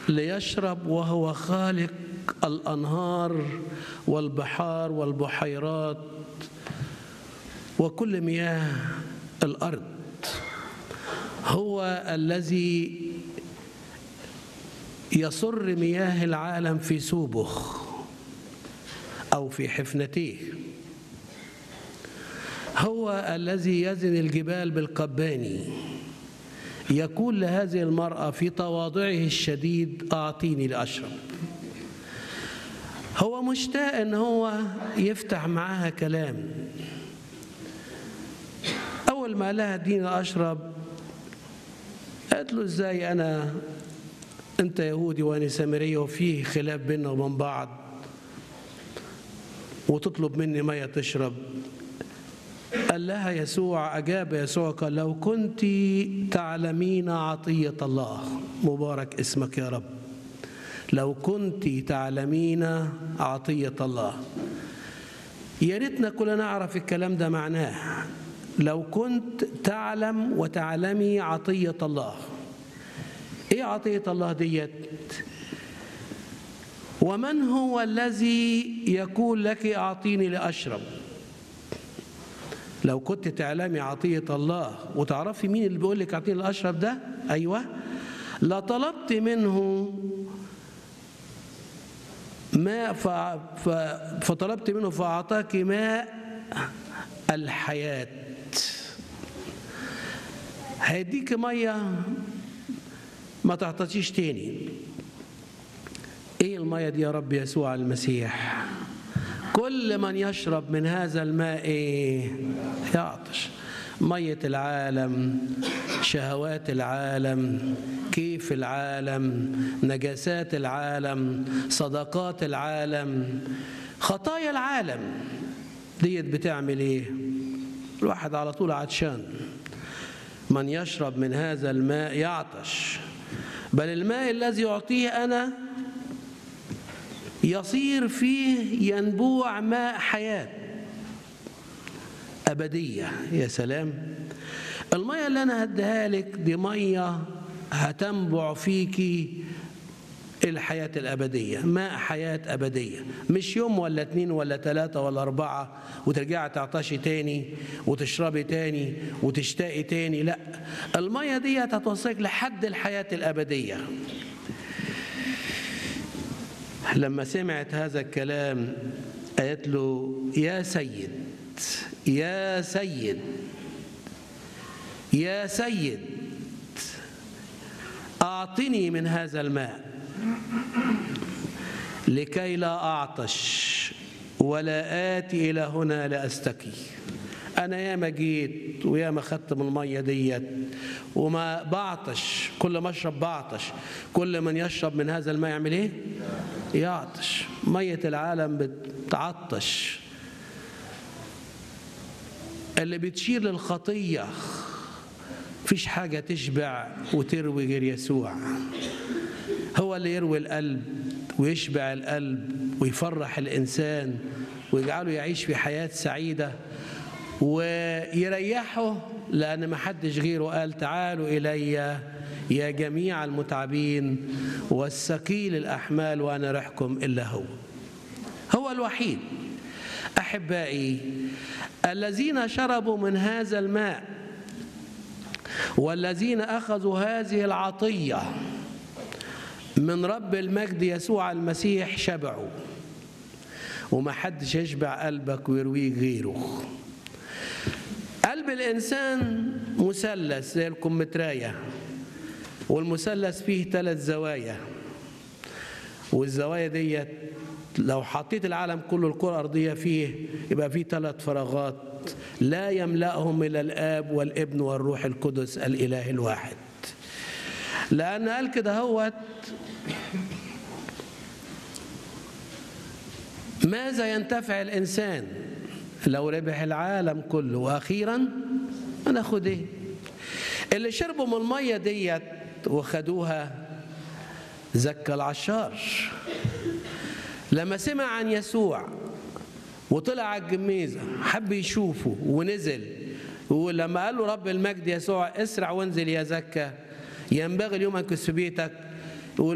ليشرب وهو خالق الانهار والبحار والبحيرات وكل مياه الارض هو الذي يصر مياه العالم في سوبه او في حفنتيه هو الذي يزن الجبال بالقباني يقول لهذه المرأة في تواضعه الشديد أعطيني لأشرب هو مشتاق ان هو يفتح معاها كلام اول ما لها اديني اشرب قالت له ازاي انا انت يهودي وانا سامريه وفيه خلاف بيننا وبين بعض وتطلب مني ميه تشرب قال لها يسوع اجاب يسوع قال لو كنت تعلمين عطيه الله مبارك اسمك يا رب لو كنت تعلمين عطيه الله يا ريتنا كلنا نعرف الكلام ده معناه لو كنت تعلم وتعلمي عطيه الله ايه عطيه الله ديت ومن هو الذي يقول لك اعطيني لاشرب لو كنت تعلمي عطيه الله وتعرفي مين اللي بيقول لك اعطيني لاشرب ده ايوه لطلبت منه ماء ف... ف... فطلبت منه فأعطاك ماء الحياة هيديك مية ما تعطيش تاني ايه المية دي يا رب يسوع المسيح كل من يشرب من هذا الماء إيه؟ يعطش مية العالم شهوات العالم كيف العالم نجاسات العالم صدقات العالم خطايا العالم ديت بتعمل ايه الواحد على طول عطشان من يشرب من هذا الماء يعطش بل الماء الذي يعطيه انا يصير فيه ينبوع ماء حياه ابديه يا سلام الميه اللي انا هديها لك دي ميه هتنبع فيكي الحياة الأبدية ماء حياة أبدية مش يوم ولا اتنين ولا تلاتة ولا أربعة وترجعي تعطشي تاني وتشربي تاني وتشتاقي تاني لا المية دي هتوصلك لحد الحياة الأبدية لما سمعت هذا الكلام قالت له يا سيد يا سيد يا سيد أعطني من هذا الماء لكي لا أعطش ولا آتي إلى هنا لأستكي أنا ياما جيت وياما خدت من المية ديت وما بعطش كل ما أشرب بعطش كل من يشرب من هذا الماء يعمل إيه؟ يعطش مية العالم بتعطش اللي بتشير للخطية فيش حاجة تشبع وتروي غير يسوع هو اللي يروي القلب ويشبع القلب ويفرح الإنسان ويجعله يعيش في حياة سعيدة ويريحه لأن ما حدش غيره قال تعالوا إلي يا جميع المتعبين والثقيل الأحمال وأنا رحكم إلا هو هو الوحيد أحبائي الذين شربوا من هذا الماء والذين أخذوا هذه العطية من رب المجد يسوع المسيح شبعوا وما حدش يشبع قلبك ويرويه غيره قلب الإنسان مثلث زي الكمتراية والمثلث فيه ثلاث زوايا والزوايا ديت لو حطيت العالم كله الكرة الأرضية فيه يبقى فيه ثلاث فراغات لا يملأهم إلا الآب والابن والروح القدس الإله الواحد لأن قال كده هوت ماذا ينتفع الإنسان لو ربح العالم كله وأخيرا هناخد إيه اللي شربوا من المية ديت وخدوها زكى العشار لما سمع عن يسوع وطلع على الجميزة حب يشوفه ونزل ولما قال له رب المجد يسوع اسرع وانزل يا زكا ينبغي اليوم أن في بيتك